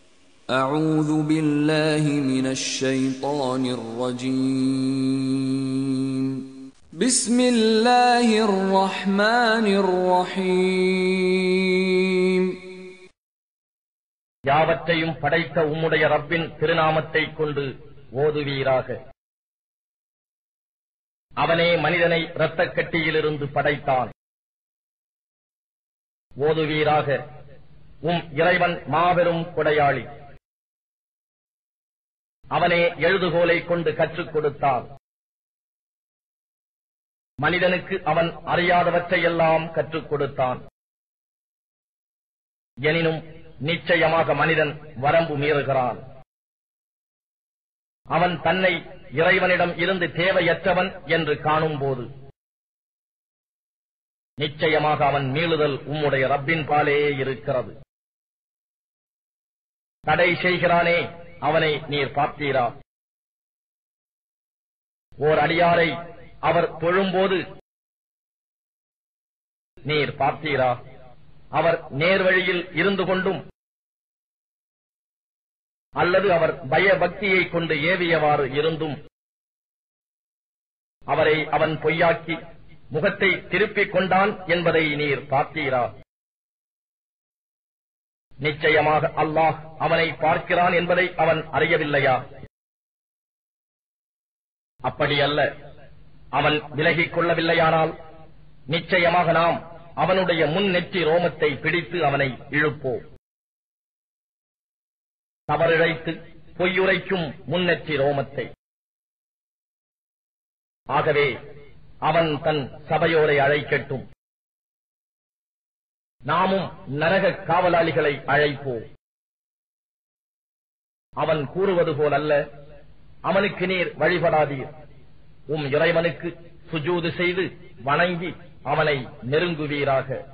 أعوذ بالله من الشيطان الرجيم بسم الله الرحمن الرحيم யாவற்றையும் படைத்த உம்முடைய ரப்பின் திருநாமத்தைக் கொண்டு ஓதுவீராக அவனே மனிதனை இரத்தக் கட்டியிலிருந்து படைத்தான் ஓதுவீராக உம் இறைவன் மாபெரும் கொடையாளி அவனே எழுதுகோலை கொண்டு கற்றுக் கொடுத்தான் மனிதனுக்கு அவன் அறியாதவற்றையெல்லாம் கற்றுக் கொடுத்தான் எனினும் நிச்சயமாக மனிதன் வரம்பு மீறுகிறான் அவன் தன்னை இறைவனிடம் இருந்து தேவையற்றவன் என்று காணும்போது நிச்சயமாக அவன் மீளுதல் உம்முடைய ரப்பின் பாலே இருக்கிறது தடை செய்கிறானே அவனை நீர் பார்த்தீரா ஓர் அடியாரை அவர் தொழும்போது நீர் பார்த்தீரா அவர் நேர்வழியில் இருந்து கொண்டும் அல்லது அவர் பயபக்தியை கொண்டு ஏவியவாறு இருந்தும் அவரை அவன் பொய்யாக்கி முகத்தை திருப்பிக் கொண்டான் என்பதை நீர் பார்த்தீரா நிச்சயமாக அல்லாஹ் அவனை பார்க்கிறான் என்பதை அவன் அறியவில்லையா அப்படியல்ல அவன் விலகிக் கொள்ளவில்லையானால் நிச்சயமாக நாம் அவனுடைய முன் நெற்றி ரோமத்தை பிடித்து அவனை இழுப்போம் தவறிழைத்து பொய்யுரைக்கும் முன்னெற்றி ரோமத்தை ஆகவே அவன் தன் சபையோரை அழைக்கட்டும் நாமும் நரக காவலாளிகளை அழைப்போம் அவன் கூறுவது போலல்ல அவனுக்கு நீர் வழிபடாதீர் உம் இறைவனுக்கு சுஜூது செய்து வணங்கி அவனை நெருங்குவீராக